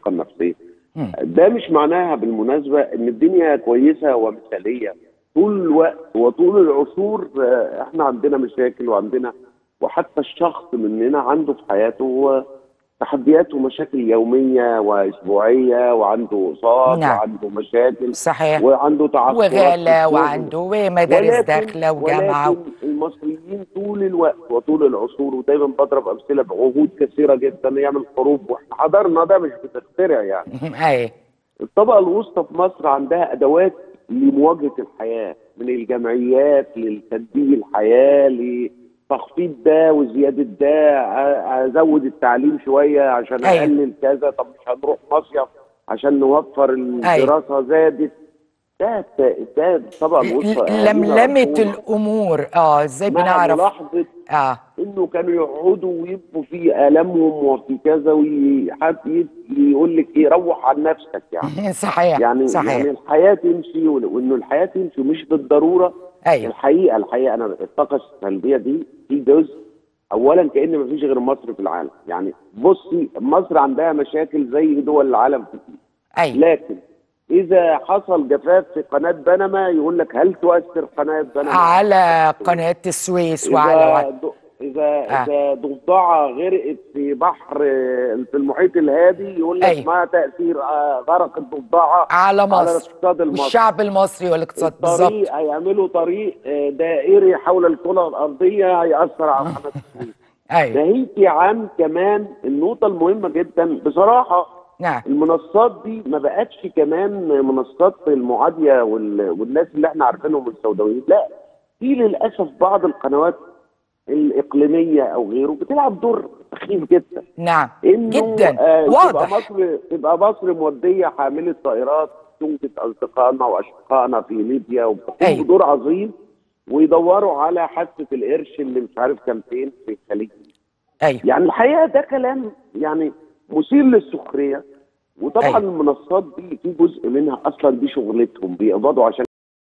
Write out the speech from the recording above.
الثقه النفسيه مم. ده مش معناها بالمناسبه ان الدنيا كويسه ومثاليه طول الوقت وطول العصور آه، احنا عندنا مشاكل وعندنا وحتى الشخص مننا عنده في حياته آه، تحديات ومشاكل يوميه واسبوعيه وعنده اقساط نعم. وعنده مشاكل صحيح وعنده تعثرات في وغلا الشغل. وعنده ومدارس ولكن- داخله وجامعه ولكن المصريين طول الوقت وطول العصور ودايما بضرب امثله بعهود كثيره جدا يعمل حروب واحنا حضرنا ده مش بتخترع يعني اي الطبقه الوسطى في مصر عندها ادوات لمواجهه الحياه من الجمعيات لتدبير الحياه لتخفيض ده وزياده ده ع- ازود التعليم شويه عشان أيوة. اقلل كذا طب مش هنروح مصيف عشان نوفر الدراسه زادت ده ده الطبقه الوسطى أهالينا لملمه مرحومة. الامور اه ازاي مع بنعرف ملاحظه اه انه كانوا يقعدوا ويبقوا في المهم وفي كذا وحد يقول لك ايه روح عن نفسك يعني صحيح يعني صحيح يعني الحياه تمشي وال- وانه الحياه تمشي مش بالضروره ايوه الحقيقه الحقيقه انا الطاقه السلبيه دي في جزء اولا كان مفيش غير مصر في العالم يعني بصي مصر عندها مشاكل زي دول العالم كتير ايوه لكن اذا حصل جفاف في قناه بنما يقول لك هل تؤثر قناه بنما على قناه السويس اذا وعلى د- اذا آه. اذا ضفدعه غرقت في بحر في المحيط الهادي يقول لك أيوة. ما تاثير آه، غرق الضفدعه على على مصر الاقتصاد المصري والشعب المصري والاقتصاد بالظبط الطريق هيعملوا طريق آه، دائري حول الكره الارضيه هياثر على قناه السويس ايوه ناهيك عن كمان النقطه المهمه جدا بصراحه نعم المنصات دي ما بقتش كمان منصات المعاديه وال... والناس اللي احنا عارفينهم السوداويين لا في للاسف بعض القنوات الاقليميه او غيره بتلعب دور سخيف جدا نعم انه جدا آه تبقى واضح مصر تبقى مصر موديه حامله طائرات تنقذ اصدقائنا واشقائنا في ليبيا وبتقوم أيوة. بدور عظيم ويدوروا على حاسه القرش اللي مش عارف كان فين في الخليج ايوه يعني الحقيقه ده كلام يعني مثير للسخريه وطبعا أيوة. المنصات دي في جزء منها اصلا دي شغلتهم بيقبضوا عشان